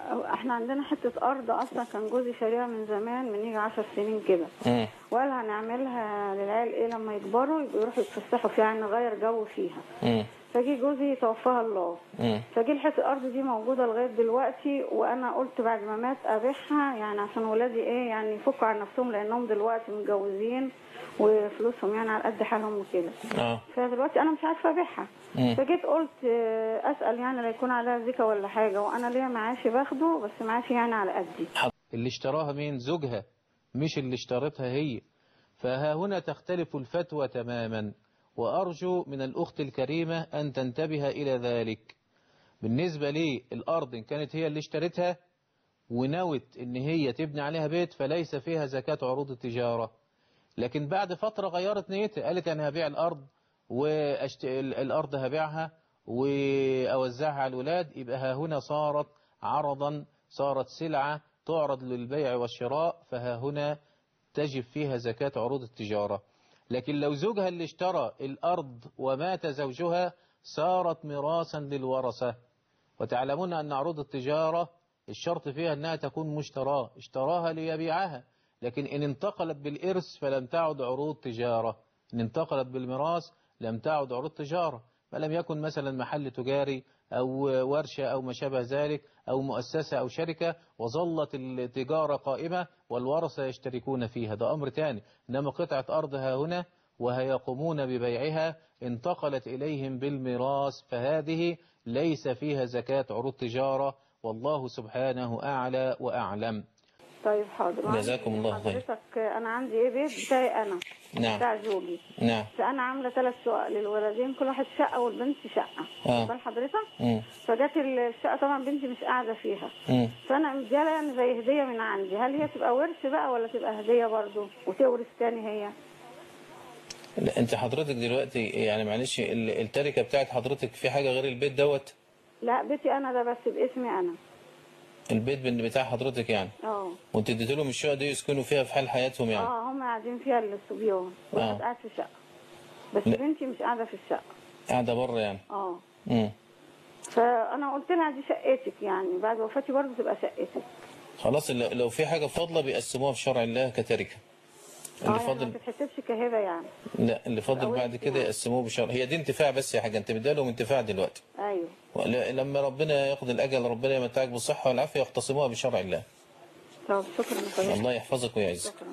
احنا عندنا حته ارض اصلا كان جوزي شاريها من زمان من يجي 10 سنين كده مم. وقال هنعملها للعيال ايه لما يكبروا يبقوا يروحوا يتفسحوا فيها يعني نغير جو فيها مم. فجي جوزي توفاها الله مم. فجي الحته الارض دي موجوده لغايه دلوقتي وانا قلت بعد ما مات ابيعها يعني عشان ولادي ايه يعني يفكوا عن نفسهم لانهم دلوقتي متجوزين وفلوسهم يعني على قد حالهم وكده اه فدلوقتي انا مش عارفه ابيعها مم. فجيت قلت آه، اسال يعني لا يكون عليها زكا ولا حاجه وانا ليا معاشي باخده بس معاشي يعني على قدي اللي اشتراها مين زوجها مش اللي اشترتها هي فها هنا تختلف الفتوى تماما وأرجو من الأخت الكريمة أن تنتبه إلى ذلك بالنسبة لي الأرض إن كانت هي اللي اشترتها ونوت إن هي تبني عليها بيت فليس فيها زكاة عروض التجارة لكن بعد فترة غيرت نيتها قالت أنا هبيع الأرض والأرض هبيعها وأوزعها على الولاد يبقى ها هنا صارت عرضا صارت سلعة تعرض للبيع والشراء فها هنا تجب فيها زكاة عروض التجارة لكن لو زوجها اللي اشترى الأرض ومات زوجها صارت ميراثا للورثة وتعلمون أن عروض التجارة الشرط فيها أنها تكون مشتراة اشتراها ليبيعها لكن إن انتقلت بالإرث فلم تعد عروض تجارة إن انتقلت بالميراث لم تعد عروض تجارة ما لم يكن مثلا محل تجاري أو ورشة أو ما شابه ذلك أو مؤسسة أو شركة وظلت التجارة قائمة والورثة يشتركون فيها ده أمر تاني إنما قطعة أرضها هنا وهيقومون ببيعها انتقلت إليهم بالميراث فهذه ليس فيها زكاة عروض تجارة والله سبحانه أعلى وأعلم طيب حاضر جزاكم الله خير. حضرتك انا عندي ايه بيت بتاعي انا نعم. بتاع زوجي نعم فانا عامله ثلاث شقق للولدين كل واحد شقه والبنت شقه آه. بال حضرتك مم. فجت الشقه طبعا بنتي مش قاعده فيها مم. فانا مديها يعني زي هديه من عندي هل هي تبقى ورث بقى ولا تبقى هديه برضو وتورث تاني هي لا انت حضرتك دلوقتي يعني معلش ال- التركة بتاعت حضرتك في حاجة غير البيت دوت لا بيتي انا ده بس باسمي انا البيت بن- بتاع حضرتك يعني اه وانت اديت لهم الشقة دي يسكنوا فيها في حال حياتهم يعني اه هم قاعدين فيها الصبيان واحد آه. قاعد في شقه بس لا. بنتي مش قاعده في الشقه قاعدة بره يعني اه مم. فانا قلت لها دي شقتك يعني بعد وفاتي برضه تبقى شقتك خلاص لو لو في حاجة فاضلة بيقسموها في شرع الله كتركة اللي اه يعني ما فاضل تتحسبش كهبه يعني لا اللي فاضل أول بعد كده انتفاع. يقسموه بشرع هي دي انتفاع بس يا حاجة انت مديها لهم انتفاع دلوقتي ايوه ولا- لما ربنا ياخد الأجل ربنا يمتعك بالصحة والعافية يختصموها بشرع الله طب شكرا لحضرتك الله يحفظك ويعزك شكرا